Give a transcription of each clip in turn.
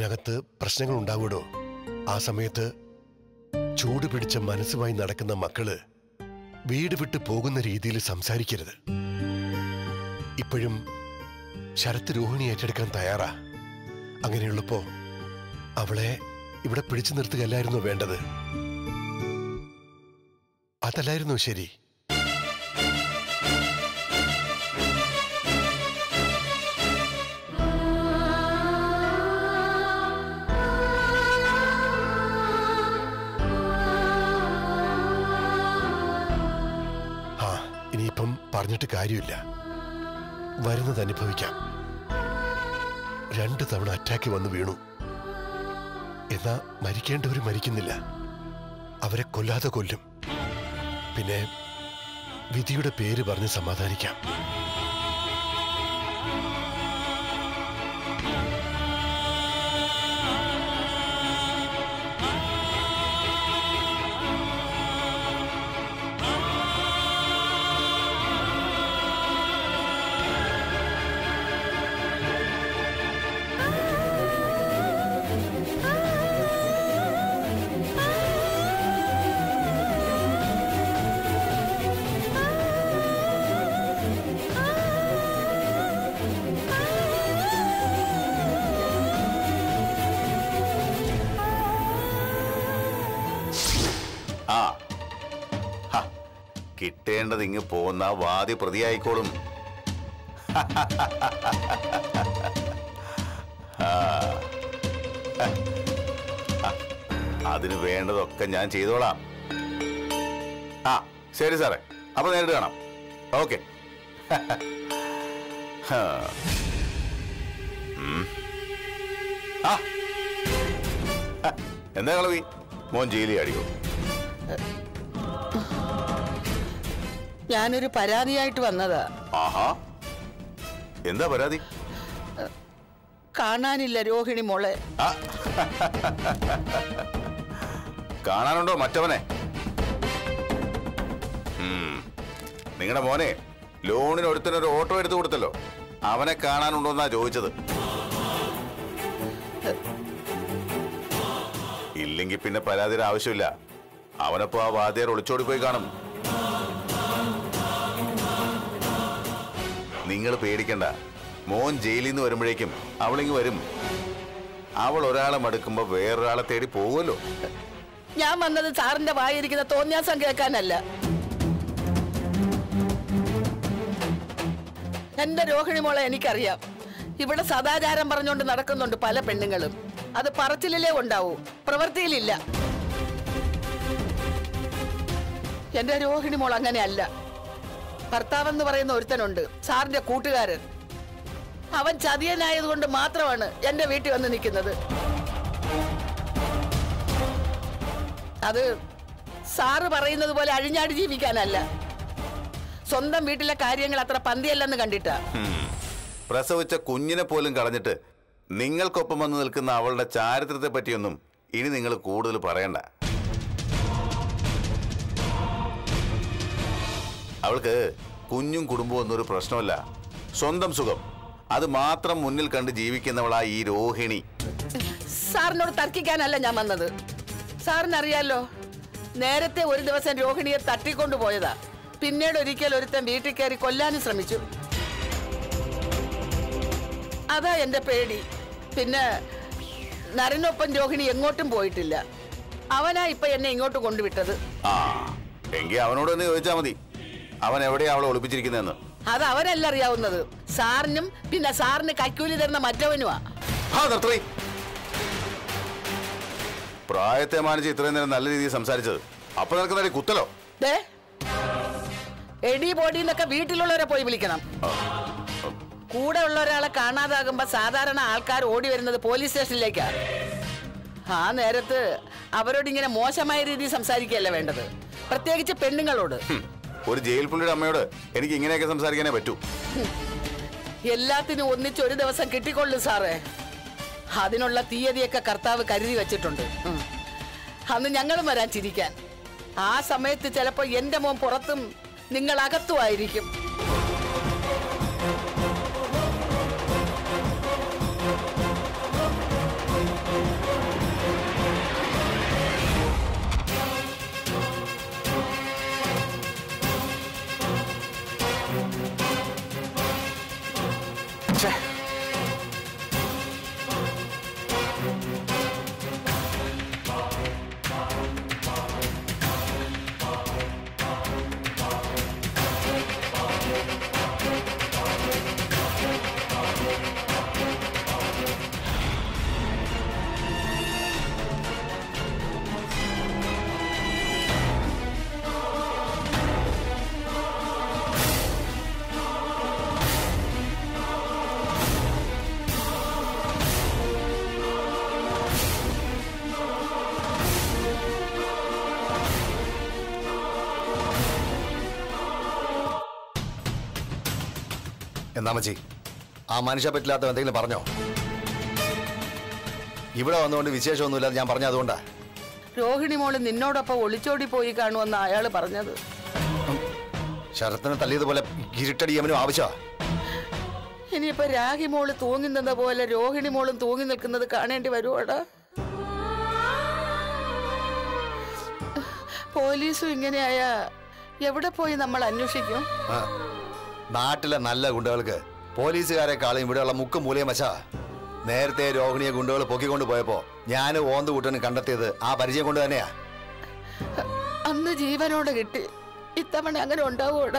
അതിനകത്ത് പ്രശ്നങ്ങൾ ഉണ്ടാവൂടോ ആ സമയത്ത് ചൂട് പിടിച്ച മനസ്സുമായി നടക്കുന്ന മക്കള് വീട് വിട്ട് പോകുന്ന രീതിയിൽ സംസാരിക്കരുത് ഇപ്പോഴും ശരത്ത് രോഹിണി ഏറ്റെടുക്കാൻ തയ്യാറാ അങ്ങനെയുള്ളപ്പോ അവളെ ഇവിടെ പിടിച്ചു നിർത്തുകയല്ലായിരുന്നോ വേണ്ടത് അതല്ലായിരുന്നോ ശരി ആ ഇനിയിപ്പം പറഞ്ഞിട്ട് കാര്യമില്ല വരുന്നത് അനുഭവിക്കാം രണ്ടു തവണ അറ്റാക്ക് വന്ന് വീണു എന്നാ മരിക്കേണ്ടവർ മരിക്കുന്നില്ല അവരെ കൊല്ലാതെ കൊല്ലും പിന്നെ വിധിയുടെ പേര് പറഞ്ഞ് സമാധാനിക്കാം ആ ഹ, കിട്ടേണ്ടത് ഇങ്ങ് പോന്ന വാദി പ്രതിയായിക്കോളും ആ. ആ, അതിന് വേണ്ടതൊക്കെ ഞാൻ ചെയ്തോളാം ആ ശരി സാറേ അപ്പൊ നേരിട്ട് കാണാം ഓക്കെ ആ ഹ, എന്താ കളവി മോൻ ജയിലി അടിയോ ഞാനൊരു പരാതിയായിട്ട് വന്നതാ ആഹാ എന്താ പരാതി കാണാനില്ല രോഹിണി മോളെ ആ. കാണാനുണ്ടോ മറ്റവനെ നിങ്ങളുടെ മോനെ ലോണിന് ഒരുത്തനൊരു ഓട്ടോ എടുത്തു കൊടുത്തല്ലോ അവനെ കാണാനുണ്ടോന്നാ ചോദിച്ചത് ഇല്ലെങ്കിൽ പിന്നെ പരാതിയുടെ ആവശ്യമില്ല അവനപ്പോ ആ വാദ്യാർ ഒളിച്ചോടി പോയി കാണും നിങ്ങൾ പേടിക്കണ്ട മോൻ ജയിലിൽ നിന്ന് വരുമ്പോഴേക്കും അവളിങ്ങ് വരും അവൾ ഒരാളെ മടുക്കുമ്പോ വേറൊരാളെ തേടി പോകുമല്ലോ ഞാൻ വന്നത് സാറിന്റെ വായിരിക്കുന്ന തോന്നിയാസം കേൾക്കാനല്ല എന്റെ രോഹിണി മോളെ എനിക്കറിയാം ഇവിടെ സദാചാരം പറഞ്ഞുകൊണ്ട് നടക്കുന്നുണ്ട് പല പെണ്ണുങ്ങളും അത് പറച്ചിലിലേ ഉണ്ടാവൂ പ്രവൃത്തിയിലില്ല എന്റെ രോഹിണി മോൾ അങ്ങനെയല്ല ഭർത്താവെന്ന് പറയുന്ന ഒരുത്തനുണ്ട് സാറിന്റെ കൂട്ടുകാരൻ അവൻ ചതിയനായതുകൊണ്ട് മാത്രമാണ് എന്റെ വീട്ടിൽ വന്ന് നിൽക്കുന്നത് അത് സാറ് പറയുന്നത് പോലെ അഴിഞ്ഞാടി ജീവിക്കാനല്ല സ്വന്തം വീട്ടിലെ കാര്യങ്ങൾ അത്ര പന്തിയല്ലെന്ന് കണ്ടിട്ടാ പ്രസവിച്ച കുഞ്ഞിനെ പോലും കളഞ്ഞിട്ട് നിങ്ങൾക്കൊപ്പം വന്ന് നിൽക്കുന്ന അവളുടെ ചാരിത്രത്തെ പറ്റിയൊന്നും ഇനി നിങ്ങൾ കൂടുതൽ പറയണ്ട അവൾക്ക് കുഞ്ഞും കുടുംബവും ഒന്നൊരു പ്രശ്നമല്ല സ്വന്തം സുഖം അത് മാത്രം മുന്നിൽ കണ്ട് ജീവിക്കുന്നവളാ ഈ രോഹിണി സാറിനോട് തർക്കിക്കാനല്ല ഞാൻ വന്നത് സാറിനറിയാലോ നേരത്തെ ഒരു ദിവസം രോഹിണിയെ തട്ടിക്കൊണ്ടു പോയതാ പിന്നീട് ഒരിക്കൽ ഒരുത്തൻ വീട്ടിൽ കയറി കൊല്ലാനും ശ്രമിച്ചു അതാ എന്റെ പേടി പിന്നെ നരനൊപ്പം രോഹിണി എങ്ങോട്ടും പോയിട്ടില്ല അവനാ ഇപ്പൊ എന്നെ ഇങ്ങോട്ട് കൊണ്ടുവിട്ടത് ആ എങ്കിൽ അവനോട് തന്നെ ചോദിച്ചാൽ മതി അവൻ എവിടെയാ അവളെ ഒളിപ്പിച്ചിരിക്കുന്നതെന്ന് അത് അവനല്ല അറിയാവുന്നത് സാറിനും പിന്നെ സാറിന് കൈക്കൂലി തരുന്ന മറ്റവനുമാ ആ നിർത്തണേ പ്രായത്തെ മാനിച്ച് ഇത്രയും നേരം നല്ല രീതിയിൽ സംസാരിച്ചത് അപ്പൊ നിനക്ക് കുത്തലോ ദേ എടി ബോഡി എന്നൊക്കെ വീട്ടിലുള്ളവരെ പോയി വിളിക്കണം കൂടെ ഉള്ള ഒരാളെ കാണാതാകുമ്പോ സാധാരണ ആൾക്കാർ ഓടി വരുന്നത് പോലീസ് സ്റ്റേഷനിലേക്കാ ആ നേരത്ത് അവരോട് ഇങ്ങനെ മോശമായ രീതിയിൽ സംസാരിക്കുകയല്ല വേണ്ടത് പ്രത്യേകിച്ച് പെണ്ണുങ്ങളോട് ഹും, ഒരു ജയിൽ പുള്ളിയുടെ അമ്മയോട് എനിക്ക് ഇങ്ങനെയൊക്കെ സംസാരിക്കാനേ പറ്റൂ എല്ലാത്തിനും ഒന്നിച്ച് ഒരു ദിവസം കിട്ടിക്കൊള്ളും സാറേ അതിനുള്ള തീയതിയൊക്കെ കർത്താവ് കരുതി വെച്ചിട്ടുണ്ട് ഉം. അന്ന് ഞങ്ങളും വരാൻ ചിരിക്കാൻ ആ സമയത്ത് ചിലപ്പോ എന്റെ മോൻ പുറത്തും നിങ്ങൾ അകത്തുമായിരിക്കും എന്നാ മച്ചി ആ മനുഷ്യ പറ്റില്ലാത്ത എന്തെങ്കിലും പറഞ്ഞോ ഇവിടെ വന്നുകൊണ്ട് വിശേഷമൊന്നുമില്ലാതെ ഞാൻ പറഞ്ഞ അതുകൊണ്ടാ രോഹിണി മോള് നിന്നോടൊപ്പം ഒളിച്ചോടി പോയി കാണുമെന്ന് അയാള് പറഞ്ഞത് ശരത്തിനെ തല്ലിയതുപോലെ ഇരുട്ടടി യമനും ആവശ്യമാ ഇനിയിപ്പോ രാഗി മോള് തൂങ്ങി നിന്ന പോലെ രോഹിണി മോളും തൂങ്ങി നിൽക്കുന്നത് കാണേണ്ടി വരുവാടാ പോലീസും ഇങ്ങനെയായ എവിടെ പോയി നമ്മൾ അന്വേഷിക്കും ആ. നാട്ടിലെ നല്ല ഗുണ്ടകൾക്ക് പോലീസുകാരെക്കാളും ഇവിടെയുള്ള മുക്കും മൂലയും വശാ നേരത്തെ രോഹിണിയെ ഗുണ്ടകൾ പൊക്കിക്കൊണ്ട് പോയപ്പോ ഞാൻ ഓന്ത് കൂട്ടന് കണ്ടെത്തിയത് ആ പരിചയം കൊണ്ട് തന്നെയാ അന്ന് ജീവനോടെ കിട്ടി ഇത്തവണ അങ്ങനെ ഉണ്ടാവൂടാ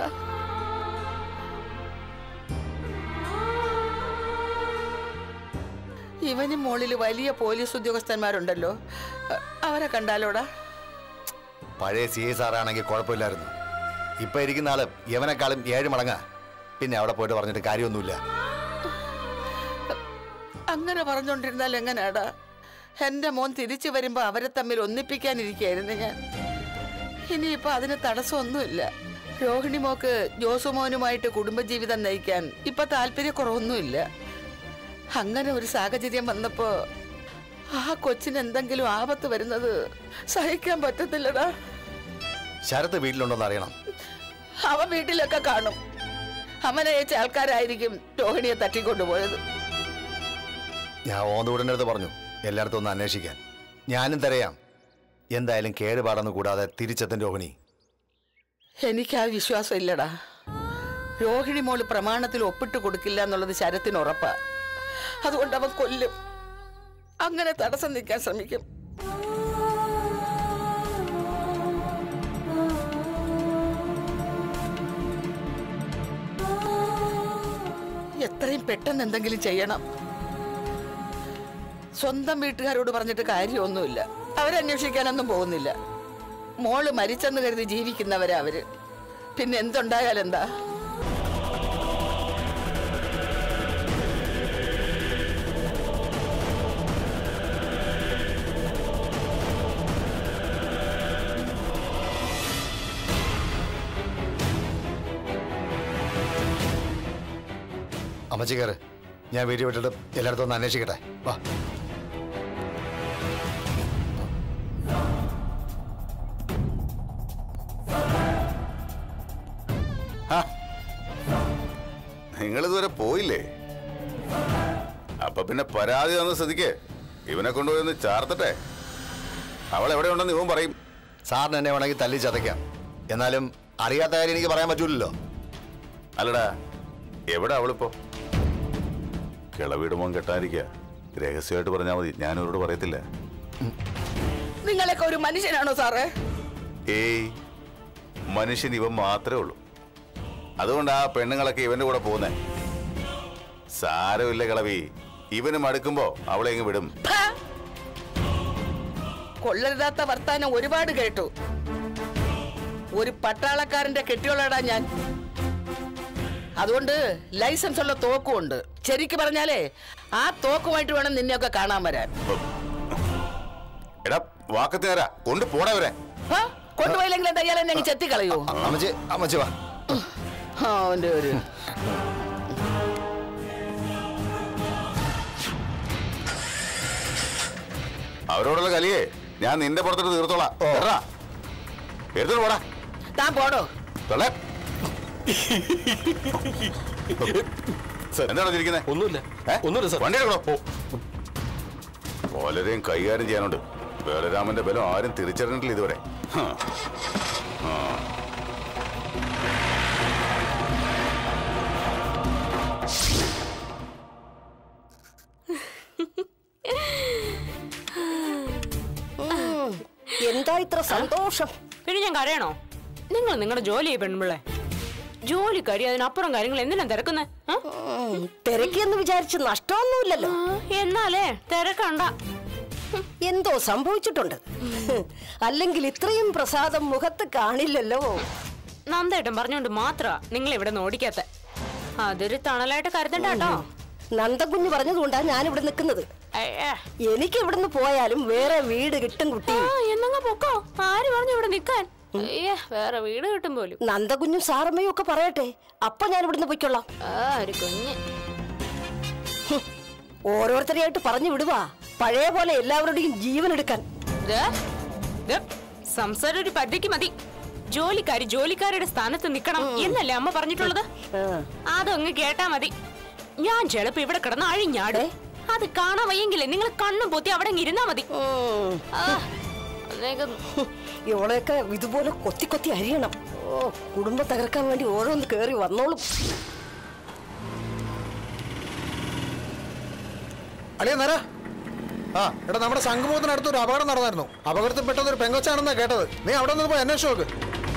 ഇവനും മോളിൽ വലിയ പോലീസ് ഉദ്യോഗസ്ഥന്മാരുണ്ടല്ലോ അ- അവരെ കണ്ടാലോടാ പഴയ സി ഐ സാറാണെങ്കിൽ കുഴപ്പമില്ലായിരുന്നു ഇപ്പൊ ഇരിക്കുന്ന ആള് യവനെക്കാളും ഏഴ് മടങ്ങാ പിന്നെ അവിടെ പോയിട്ട് പറഞ്ഞിട്ട് കാര്യമൊന്നുമില്ല അങ്ങനെ പറഞ്ഞോണ്ടിരുന്നാൽ എങ്ങനെയാടാ എന്റെ മോൻ തിരിച്ചു വരുമ്പോ അവരെ തമ്മിൽ ഒന്നിപ്പിക്കാനിരിക്കായിരുന്നു ഞാൻ ഇനിയിപ്പോ അതിന് തടസ്സമൊന്നുമില്ല രോഹിണി മോക്ക് ജോസുമോനുമായിട്ട് കുടുംബജീവിതം നയിക്കാൻ ഇപ്പൊ താല്പര്യക്കുറവൊന്നുമില്ല അങ്ങനെ ഒരു സാഹചര്യം വന്നപ്പോ ആ കൊച്ചിന് എന്തെങ്കിലും ആപത്ത് വരുന്നത് സഹിക്കാൻ പറ്റത്തില്ലടാ ശരത്ത് വീട്ടിലുണ്ടോന്ന് അറിയണം അവൻ വീട്ടിലൊക്കെ കാണും അവനെ അയച്ച ആൾക്കാരായിരിക്കും രോഹിണിയെ തട്ടിക്കൊണ്ടുപോയത് ഞാൻ ഓന്തൂടിൻ്റെ അടുത്ത് പറഞ്ഞു എല്ലായിടത്തും ഒന്ന് അന്വേഷിക്കാൻ ഞാനും തരയാം എന്തായാലും കേടുപാടൊന്നും കൂടാതെ തിരിച്ചെത്തും രോഹിണി എനിക്ക് ആ വിശ്വാസം ഇല്ലടാ രോഹിണി മോള് പ്രമാണത്തിൽ ഒപ്പിട്ട് കൊടുക്കില്ല എന്നുള്ളത് ശരത്തിന് ഉറപ്പാ അതുകൊണ്ട് അവൻ കൊല്ലും അങ്ങനെ തടസ്സം നിൽക്കാൻ ശ്രമിക്കും എത്രയും പെട്ടെന്ന് എന്തെങ്കിലും ചെയ്യണം സ്വന്തം വീട്ടുകാരോട് പറഞ്ഞിട്ട് കാര്യമൊന്നുമില്ല അവരന്വേഷിക്കാനൊന്നും പോകുന്നില്ല മോള് മരിച്ചെന്ന് കരുതി ജീവിക്കുന്നവരാ അവര് പിന്നെ എന്തുണ്ടായാലെന്താ അമ്മച്ചി കയറ് ഞാൻ വീട്ടിൽ വിട്ടിട്ട് എല്ലായിടത്തും ഒന്ന് അന്വേഷിക്കട്ടെ വാ നിങ്ങൾ ഇതുവരെ പോയില്ലേ അപ്പൊ പിന്നെ പരാതി തന്ന സ്ഥിതിക്ക് ഇവനെ കൊണ്ടുപോയി ഒന്ന് ചാർത്തട്ടെ അവൾ എവിടെ ഉണ്ടെന്ന് ഇവൻ പറയും സാറിന് എന്നെ വേണമെങ്കിൽ തല്ലി ചതയ്ക്കാം എന്നാലും അറിയാത്ത കാര്യം എനിക്ക് പറയാൻ പറ്റൂലല്ലോ അല്ലടാ എവിടെ അവളിപ്പോ കിളവീടുമോൻ കെട്ടാതിരിക്കുക രഹസ്യമായിട്ട് പറഞ്ഞാൽ മതി ഞാനിവരോട് പറയത്തില്ല നിങ്ങളൊക്കെ ഒരു മനുഷ്യനാണോ സാറേ ഏയ് മനുഷ്യൻ ഇവൻ മാത്രമേ ഉള്ളൂ അതുകൊണ്ട് ആ പെണ്ണുങ്ങളൊക്കെ ഇവന്റെ കൂടെ പോകുന്നേ സാരമില്ല കിളവി ഇവന് മടുക്കുമ്പോ അവളെ ഇങ്ങ് വിടും ഭാ! കൊള്ളരുതാത്ത വർത്താനം ഒരുപാട് കേട്ടു ഒരു പട്ടാളക്കാരന്റെ കെട്ടിയോളാടാ ഞാൻ അതുകൊണ്ട് ലൈസൻസ് ഉള്ള തോക്കും ഉണ്ട് ശരിക്ക് പറഞ്ഞാലേ ആ തോക്കുമായിട്ട് വേണം നിന്നെയൊക്കെ കാണാൻ വരാൻ എടാ വാക്കത്ത് നേരാ കൊണ്ട് പോടവരെ ആ, കൊണ്ടുപോയില്ലെങ്കിൽ എന്താ ഇയാൾ എന്നെ അങ്ങ് ചെത്തിക്കളയൂ അമ്മച്ചി അമ്മച്ചി വാ ആ, അവന്റെ ഒരു അവരോടുള്ള കലിയേ ഞാൻ നിന്റെ പുറത്തോട്ട് തീർത്തോളാം എടാ എടുത്തോട്ട് പോടാ താൻ പോടോ തള്ളേ എന്താണ് ചിരിക്കുന്നത് ഒന്നുമില്ല ഏ? ഒന്നുമില്ല സാർ വണ്ടി എടുക്കണോ പലരെയും കൈകാര്യം ചെയ്യാനുണ്ട് വേലരാമന്റെ ബലം ആരും തിരിച്ചറിഞ്ഞിട്ടില്ല ഇതുവരെ ഹ. ആ. എന്താ ഇത്ര സന്തോഷം പിന്നെ ഞാൻ കരയണോ നിങ്ങൾ നിങ്ങളുടെ ജോലി ചെയ്യ പെൺപിള്ളേ ജോലിക്കാരി അതിനപ്പുറം കാര്യങ്ങൾ എന്തിനാ തിരക്കുന്നേ ഉം, തിരക്കിയെന്ന് വിചാരിച്ച് നഷ്ടമൊന്നുമില്ലല്ലോ എന്നാലേ തിരക്കണ്ട എന്തോ സംഭവിച്ചിട്ടുണ്ട് അല്ലെങ്കിൽ ഇത്രയും പ്രസാദം മുഖത്ത് കാണില്ലല്ലോ നന്ദേട്ടൻ പറഞ്ഞോണ്ട് മാത്ര നിങ്ങൾ ഇവിടെ ഓടിക്കാത്ത അതൊരു തണലായിട്ട് കരുതണ്ട കേട്ടോ നന്ദകുഞ്ഞ് പറഞ്ഞതുകൊണ്ടാ ഞാൻ ഇവിടെ നിൽക്കുന്നത് അയ്യേ. എനിക്ക് ഇവിടുന്ന് പോയാലും വേറെ വീട് കിട്ടും കുട്ടി ആ എന്നങ്ങ പൊക്കോ ആര് പറഞ്ഞു ഇവിടെ നിക്കാൻ അയ്യേ വേറെ വീട് കിട്ടും പോലും നന്ദകുഞ്ഞും സാറമ്മയും ഒക്കെ പറയട്ടെ അപ്പൊ ഞാൻ ഇവിടുന്ന് പൊയ്ക്കൊള്ളാം ആ ഒരു കുഞ്ഞ് ഹും, ഓരോരുത്തരെയായിട്ട് പറഞ്ഞു വിടുവാ പഴയ പോലെ എല്ലാവരുടെയും ജീവൻ എടുക്കാൻ ദേ, ദേ, സംസാരം ഒരു പരിധിക്ക് മതി ജോലിക്കാരി ജോലിക്കാരുടെ സ്ഥാനത്ത് നിൽക്കണം എന്നല്ലേ അമ്മ പറഞ്ഞിട്ടുള്ളത് ആ. അതങ്ങ് കേട്ടാ മതി ഞാൻ ചിലപ്പോ ഇവിടെ കിടന്ന് അഴിഞ്ഞാടേ അത് കാണാൻ വയ്യെങ്കിലേ നിങ്ങൾ കണ്ണും പൊത്തി അവിടെ അങ്ങ് ഇരുന്നാ മതി ഉം. ആ, അതിനൊക്കെ ഹും, ഇവളെയൊക്കെ ഇതുപോലെ കൊത്തി കൊത്തി അരിയണം ഓ കുടുംബം തകർക്കാൻ വേണ്ടി ഓരോന്ന് കേറി വന്നോളും അളിയ നേര ആ എടാ നമ്മുടെ സംഗമത്തിനടുത്ത് ഒരു അപകടം നടന്നായിരുന്നു അപകടത്തിൽ പെട്ടെന്ന് ഒരു പെങ്കൊച്ചാണെന്നാ കേട്ടത് നീ അവിടെ നിന്ന് പോയി അന്വേഷിച്ചു നോക്ക്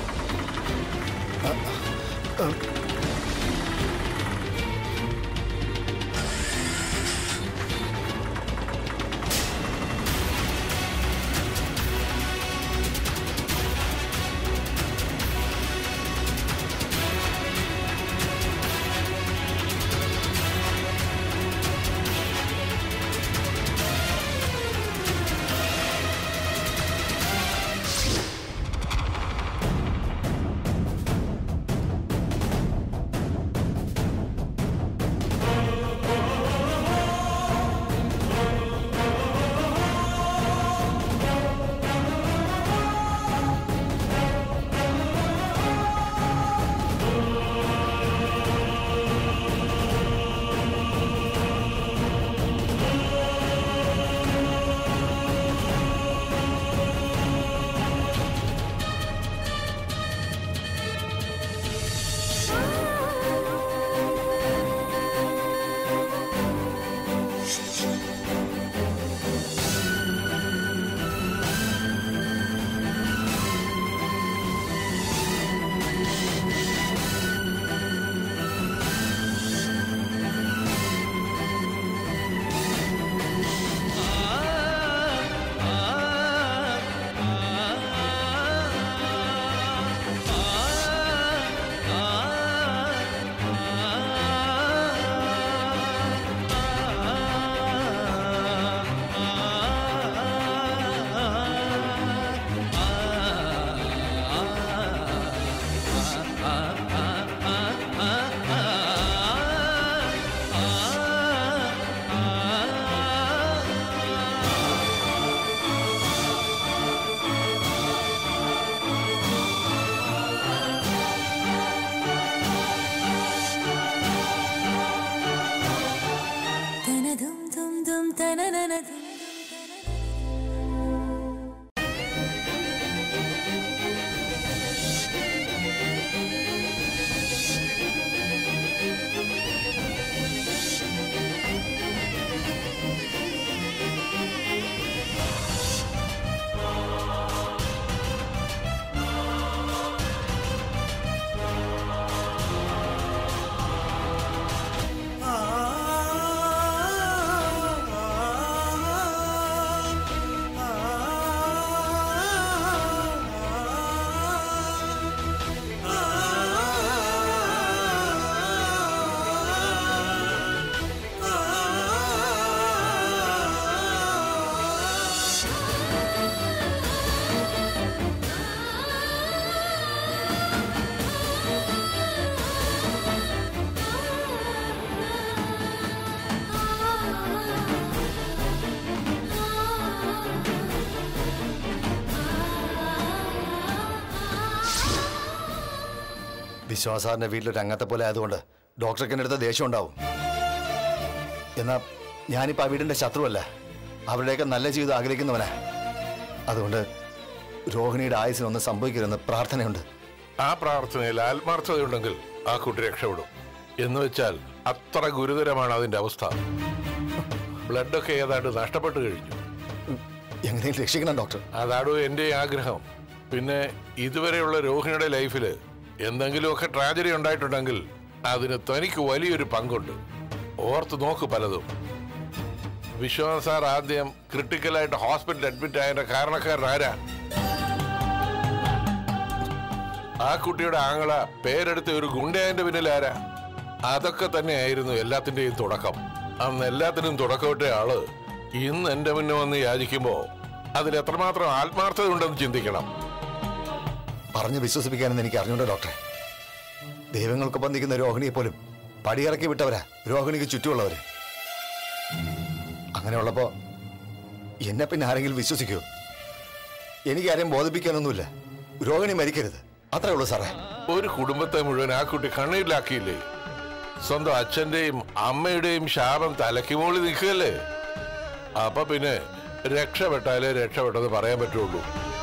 വിശ്വാസാറിന്റെ വീട്ടിലൊരു അംഗത്തെ പോലെ ആയതുകൊണ്ട് ഡോക്ടർക്ക് എൻ്റെ അടുത്ത് ദേഷ്യം ഉണ്ടാവും എന്നാ ഞാനിപ്പോൾ ആ വീടിന്റെ ശത്രുവല്ല അവരുടെയൊക്കെ നല്ല ജീവിതം ആഗ്രഹിക്കുന്നവനാ അതുകൊണ്ട് രോഹിണിയുടെ ആയുസിനൊന്നും സംഭവിക്കരുതെന്ന് പ്രാർത്ഥനയുണ്ട് ആ പ്രാർത്ഥനയിൽ ആത്മാർത്ഥതയുണ്ടെങ്കിൽ ആ കുട്ടി രക്ഷപ്പെടും എന്ന് വെച്ചാൽ അത്ര ഗുരുതരമാണ് അതിന്റെ അവസ്ഥ ബ്ലഡൊക്കെ ഏതാണ്ട് നഷ്ടപ്പെട്ടു കഴിഞ്ഞു എങ്ങനെയും രക്ഷിക്കണം ഡോക്ടർ അതാണോ എൻ്റെ ആഗ്രഹം പിന്നെ ഇതുവരെയുള്ള രോഹിണിയുടെ ലൈഫിൽ എന്തെങ്കിലുമൊക്കെ ട്രാജഡി ഉണ്ടായിട്ടുണ്ടെങ്കിൽ അതിന് തനിക്ക് വലിയൊരു പങ്കുണ്ട് ഓർത്ത് നോക്ക് പലതും വിശ്വനാഥ് സാർ ആദ്യം ക്രിട്ടിക്കലായിട്ട് ഹോസ്പിറ്റലിൽ അഡ്മിറ്റ് ആയതിന്റെ കാരണക്കാരനാരാ ആ കുട്ടിയുടെ ആങ്ങള പേരെടുത്ത ഒരു ഗുണ്ടയന്റെ പിന്നിലാരാ അതൊക്കെ തന്നെയായിരുന്നു എല്ലാത്തിന്റെയും തുടക്കം അന്ന് എല്ലാത്തിനും തുടക്കമിട്ട ആള് ഇന്ന് എന്റെ മുന്നേ വന്ന് യാചിക്കുമ്പോ അതിൽ എത്രമാത്രം ആത്മാർത്ഥത ഉണ്ടെന്ന് ചിന്തിക്കണം പറഞ്ഞ് വിശ്വസിപ്പിക്കാനെന്ന് എനിക്ക് അറിഞ്ഞൂടെ ഡോക്ടറെ ദൈവങ്ങൾക്കൊപ്പം നിൽക്കുന്ന രോഹിണിയെ പോലും പടിയിറക്കി വിട്ടവരാ രോഹിണിക്ക് ചുറ്റുമുള്ളവര് അങ്ങനെയുള്ളപ്പോ എന്നെ പിന്നെ ആരെങ്കിലും വിശ്വസിക്കുമോ എനിക്ക് ആരെയും ബോധിപ്പിക്കാനൊന്നുമില്ല രോഹിണി മരിക്കരുത് അത്രേ ഉള്ളൂ സാറേ ഒരു കുടുംബത്തെ മുഴുവൻ ആ കുട്ടി കണ്ണീരിലാക്കിയില്ലേ സ്വന്തം അച്ഛന്റെയും അമ്മയുടെയും ശാപം തലയ്ക്ക് മുകളിൽ നിൽക്കുകയല്ലേ അപ്പൊ പിന്നെ രക്ഷപ്പെട്ടാലേ രക്ഷപ്പെട്ടത് പറയാൻ പറ്റുള്ളൂ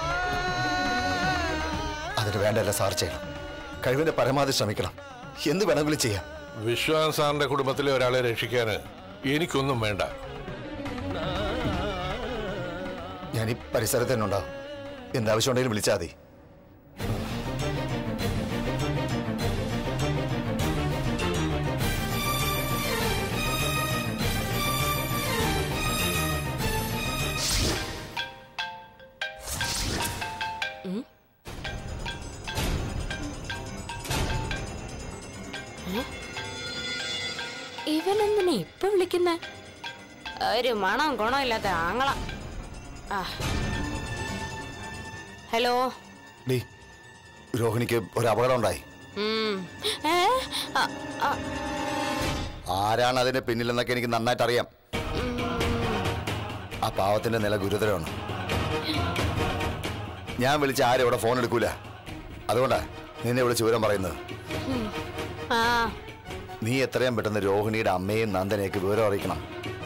അതിന് വേണ്ടല്ല സാർ ചെയ്യണം കഴിവിന്റെ പരമാവധി ശ്രമിക്കണം എന്ത് വേണമെങ്കിലും ചെയ്യാം വിശ്വാസ് സാറിന്റെ കുടുംബത്തിലെ ഒരാളെ രക്ഷിക്കാന് എനിക്കൊന്നും വേണ്ട ഞാൻ ഈ പരിസരത്ത് തന്നെ ഉണ്ടാവും എന്താവശ്യം ഉണ്ടെങ്കിലും വിളിച്ചാൽ മതി ഇവനെന്തിനാ ഇപ്പൊ വിളിക്കുന്ന ഒരു മണം ഗുണമില്ലാത്ത ആങ്ങള ആ. ഹലോ ഡീ രോഹിണിക്ക് ഒരു അപകടം ഉണ്ടായി ഉം. ഏ? ആ, ആ, ആരാണ് അതിന്റെ പിന്നിലെന്നൊക്കെ എനിക്ക് നന്നായിട്ട് അറിയാം ആ പാവത്തിന്റെ നില ഗുരുതരമാണ് ഞാൻ വിളിച്ച ആരും ഇവിടെ ഫോൺ എടുക്കൂല അതുകൊണ്ടാ നിന്നെ വിളിച്ച് വിവരം പറയുന്നത് ആ. നീ എത്രയും പെട്ടെന്ന് രോഹിണിയുടെ അമ്മയും നന്ദനെയൊക്കെ വിവരം അറിയിക്കണം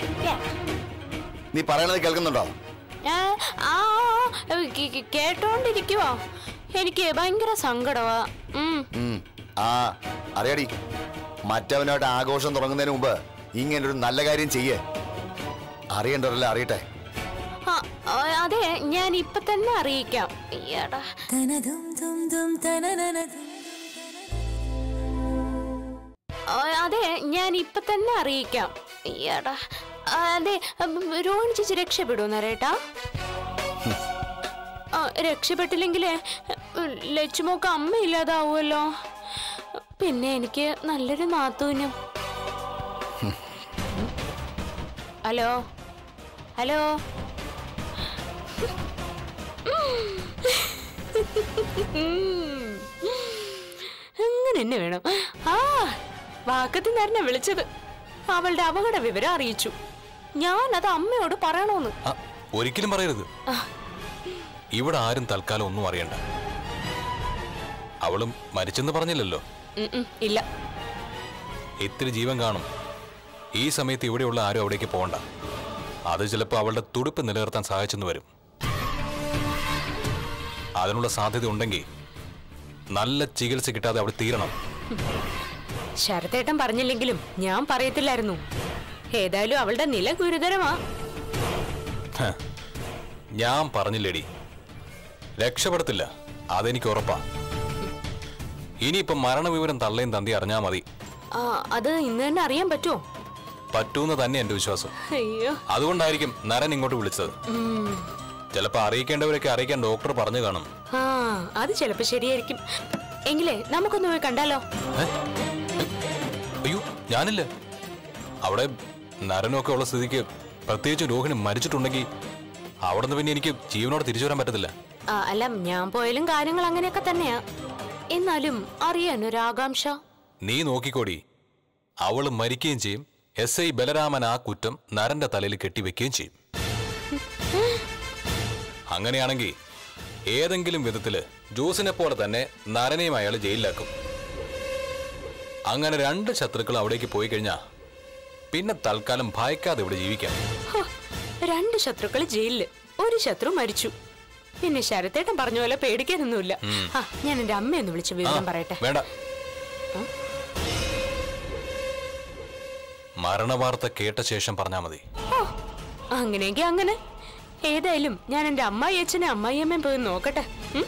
നീ പറയണത് കേൾക്കുന്നുണ്ടോ ഏ, ആ കേ- കേ- കേട്ടോണ്ടിരിക്കുവോ എനിക്ക് ഭയങ്കര സങ്കടമാ ഉം. ഉം. ആ അറിയാടി മറ്റവനായിട്ട് ആഘോഷം തുടങ്ങുന്നതിന് മുമ്പ് ഇങ്ങനൊരു നല്ല കാര്യം ചെയ്യേ അറിയണ്ടല്ലോ അറിയട്ടെ ആ, ആ, അതെ ഞാൻ ഇപ്പൊ തന്നെ അറിയിക്കാം ഈയടാ. ആ, അതെ ഞാൻ ഇപ്പൊ തന്നെ അറിയിക്കാം ഈയടാ. ആ, അതെ ഉം, രോഹിണി ചേച്ചി രക്ഷപ്പെടൂ നരേട്ടാ ആ, രക്ഷപ്പെട്ടില്ലെങ്കിലേ ഉം, ലച്ചുമോക്ക് അമ്മ ഇല്ലാതാവുമല്ലോ പിന്നെ എനിക്ക് നല്ലൊരു നാത്തൂനും ഹലോ ഹലോ അങ്ങനെ തന്നെ വേണം ആ വാക്കത്തിൽ നേരനെ വിളിച്ചത് അവളുടെ അപകട വിവരം അറിയിച്ചു ഞാൻ അത് അമ്മയോട് പറയണോന്ന് ആ, ഒരിക്കലും പറയരുത് ഇവിടെ ആരും തൽക്കാലം ഒന്നും അറിയണ്ട അവളും മരിച്ചെന്ന് പറഞ്ഞില്ലല്ലോ ഉം, ഉം, ഇല്ല ഇത്തിരി ജീവൻ കാണും ഈ സമയത്ത് ഇവിടെയുള്ള ആരും അവിടേക്ക് പോകണ്ട അത് ചിലപ്പോൾ അവളുടെ തുടിപ്പ് നിലനിർത്താൻ സഹായിച്ചെന്ന് വരും അതിനുള്ള സാധ്യത ഉണ്ടെങ്കിൽ നല്ല ചികിത്സ കിട്ടാതെ അവൾ തീരണം ശരത്തേട്ടൻ പറഞ്ഞില്ലെങ്കിലും ഞാൻ പറയത്തില്ലായിരുന്നു ഏതായാലും അവളുടെ നില ഗുരുതരമാ ഹ, ഞാൻ പറഞ്ഞില്ലേടി രക്ഷപ്പെടത്തില്ല അതെനിക്ക് ഉറപ്പാ ഇനിയിപ്പം മരണവിവരം തള്ളയും തന്തി അറിഞ്ഞാൽ മതി ആ, അത് ഇന്ന് തന്നെ അറിയാൻ പറ്റുമോ പറ്റൂന്ന് തന്നെ എന്റെ വിശ്വാസം അയ്യോ അതുകൊണ്ടായിരിക്കും നരൻ ഇങ്ങോട്ട് വിളിച്ചത് ഉം. ചിലപ്പോ അറിയിക്കേണ്ടവരൊക്കെ അറിയിക്കാൻ ഡോക്ടർ പറഞ്ഞു കാണും ആ അത് ചിലപ്പോ ശരിയായിരിക്കും എങ്കിലേ നമുക്കൊന്ന് പോയി കണ്ടാലോ ഏ? അയ്യോ ഞാനില്ല അവിടെ നരനൊക്കെ ഉള്ള സ്ഥിതിക്ക് പ്രത്യേകിച്ച് രോഹിണി മരിച്ചിട്ടുണ്ടെങ്കിൽ അവിടെ നിന്ന് പിന്നെ എനിക്ക് ജീവനോടെ തിരിച്ചു വരാൻ പറ്റത്തില്ല ആ, അല്ല ഞാൻ പോയാലും കാര്യങ്ങൾ അങ്ങനെയൊക്കെ തന്നെയാ എന്നാലും അറിയാൻ ഒരു ആകാംക്ഷ നീ നോക്കിക്കോടി അവള് മരിക്കുകയും ചെയ്യും എസ് ഐ ബലരാമൻ ആ കുറ്റം നരന്റെ തലയിൽ കെട്ടിവെക്കുകയും ചെയ്യും അങ്ങനെയാണെങ്കിൽ ഏതെങ്കിലും വിധത്തില് ജോസിനെ പോലെ തന്നെ നരനെയും അയാൾ ജയിലിലാക്കും അങ്ങനെ രണ്ട് ശത്രുക്കൾ അവിടേക്ക് പോയി കഴിഞ്ഞാ പിന്നെ തൽക്കാലം ഭയക്കാതെ ഇവിടെ ജീവിക്കാം ഹോ, രണ്ട് ശത്രുക്കൾ ജയിലില് ഒരു ശത്രു മരിച്ചു പിന്നെ ശരത്തേട്ടൻ പറഞ്ഞ പോലെ പേടിക്കാനൊന്നുമില്ല ആ ഞാൻ എന്റെ അമ്മയൊന്ന് വിളിച്ച് ആ, വിവരം പറയട്ടെ വേണ്ട മരണവാർത്ത കേട്ട ശേഷം പറഞ്ഞാ മതി ഓ, അങ്ങനെയെങ്കിൽ അങ്ങനെ ഏതായാലും ഞാൻ എന്റെ അമ്മായി അച്ഛനെ അമ്മായിയമ്മയും പോയി നോക്കട്ടെ ഉം?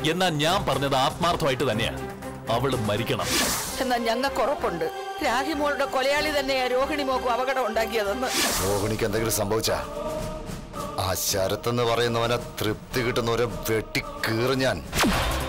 എന്നാ ഞാൻ പറഞ്ഞത് ആത്മാർത്ഥമായിട്ട് തന്നെയാ അവള് മരിക്കണം എന്നാൽ ഞങ്ങൾക്ക് ഉറപ്പുണ്ട് രാഹിമോളുടെ കൊലയാളി തന്നെയാ രോഹിണി മോക്കും അപകടം ഉണ്ടാക്കിയതെന്ന് രോഹിണിക്ക് എന്തെങ്കിലും സംഭവിച്ച ആ ശരത്തെന്ന് പറയുന്നവനെ തൃപ്തി കിട്ടുന്നവരെ വെട്ടിക്കീറി ഞാൻ